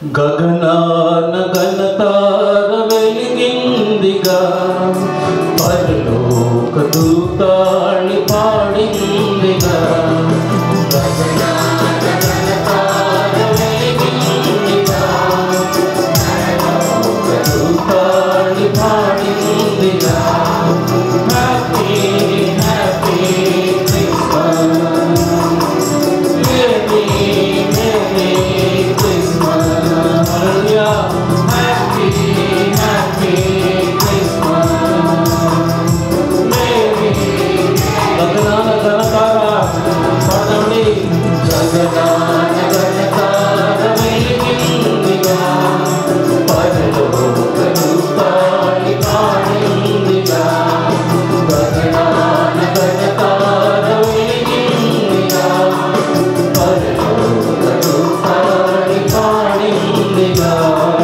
గగనాన గణతార వెలిగిందిగా పరలోక దూతాళి పాడిందిగా గగనాన గణతార వెలిగిందిగా పరలోక దూతాళి పాడిందిగా happy happy Christmas Merry, Merry Christmas. Hallelujah. Happy, Happy Christmas. Merry. గగనాన గణతార పాడండి గగనాన గణతార వెలిగిందిగా పరలోక దూతాళి పాడిందిగా గగనాన గణతార వెలిగిందిగా పరలోక దూతాళి పాడిందిగా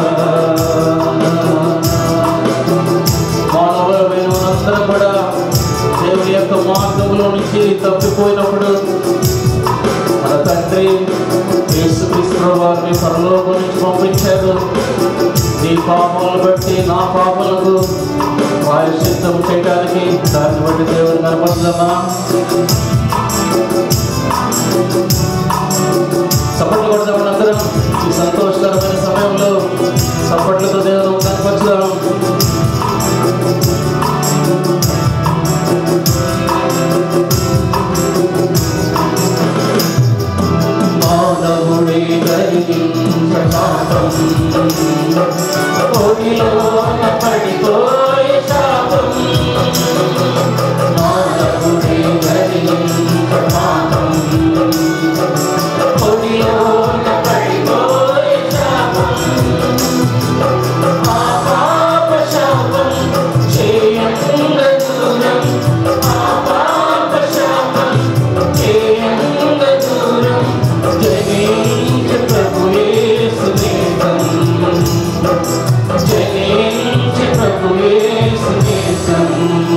మానవులమైన మనందరం కూడా దేవుని యొక్క మార్గంలో నుంచి తప్పిపోయినప్పుడు మన తండ్రి యేసుక్రీస్తు వారిని పరలోకం నుంచి పంపించారు నీ పాపములను బట్టి నా పాపలకు ప్రాయశ్చిత్తం చేయడానికి దాన్ని బట్టి దేవుని కనపడుతుందమ్మా చప్పట్లు కొడదాం అందరం ఈ సంతోషకరమైన సమయంలో చప్పట్లతో దేవుడు కనపరుచుదాం మానవుడి గరించపాపం కోడిలోన పడిపోయే శాపం మానవుడి గరించపాపం కోడిలోన పడిపోయే శాపం ఆ పాప శాపం చేయంగ దూరం ఆ పాప శాపం చేయంగ దూరం జనించ ప్రభు యేసు దేశం జనించ ప్రభు యేసు దేశం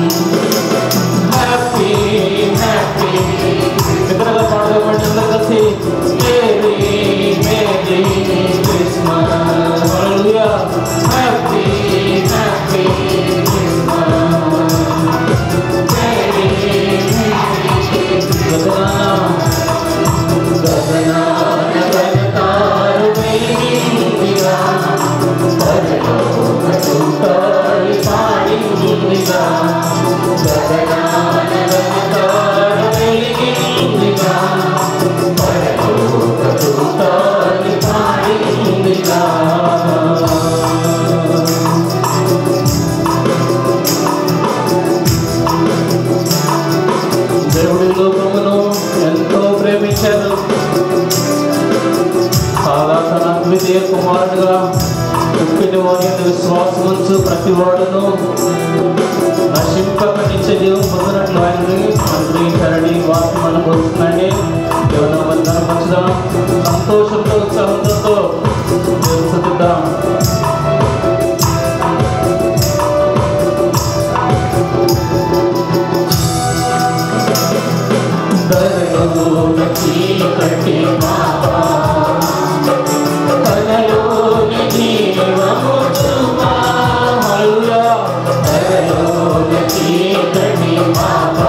హ్యాపీ హ్యాపీ ఇద్దరుగా పాడబడి కలిసి merry merry Christmas hallelujah happy happy Christmas merry గగనాన గగనాన గగతారు వెలిగిందిగా పరలోక దూతాళి పాడిందిగా గగనాన గగతారు వెలిగిందిగా పరలోక దూతాళి పాడిందిగా దేవుడి లోకమును ఎంతో ప్రేమించారు కాగా తన ద్వితీయ కుమారుడుగా పుట్టిన వారి విశ్వాసముంచు ప్రతి వాడును నశింపక నిత్య జీవం పొందినట్లు ఆయనని అనుగ్రహించారని వాక్యం మనకు వస్తుందండి దేవుని బంధన పంచుదాం సంతోషంతో ఉత్సాహంతో తెలుసుకుందాం ధరలోన చీకటి మాపా కలలోని జీవము చూపా హల్లెలూయా ధరలోన చీకటి మాపా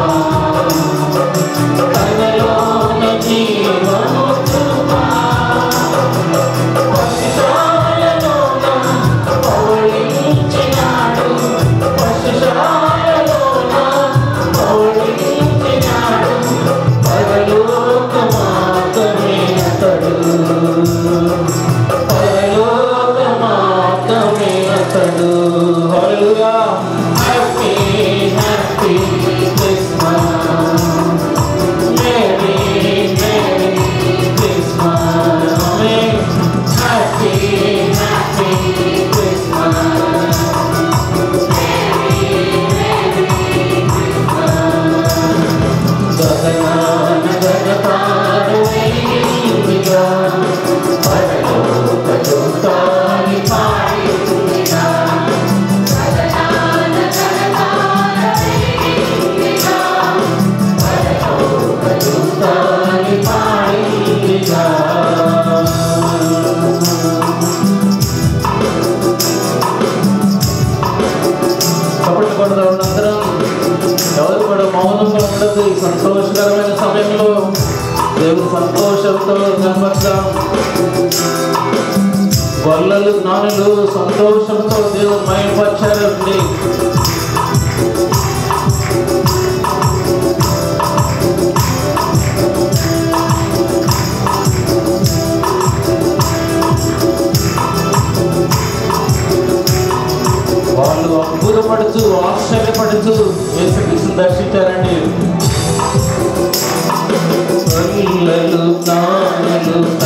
కలలోని జీవము చూపా దేవుని సంతోషంతో కనపడతాం గొల్లలు జ్ఞానులు సంతోషంతో దేవుని మయపరిచారండి వాళ్ళు అద్భుతపడుతూ ఆశ్చర్యపడుతూ యేసుక్రీస్తుని దర్శించారండి గొల్లలు జ్ఞానులు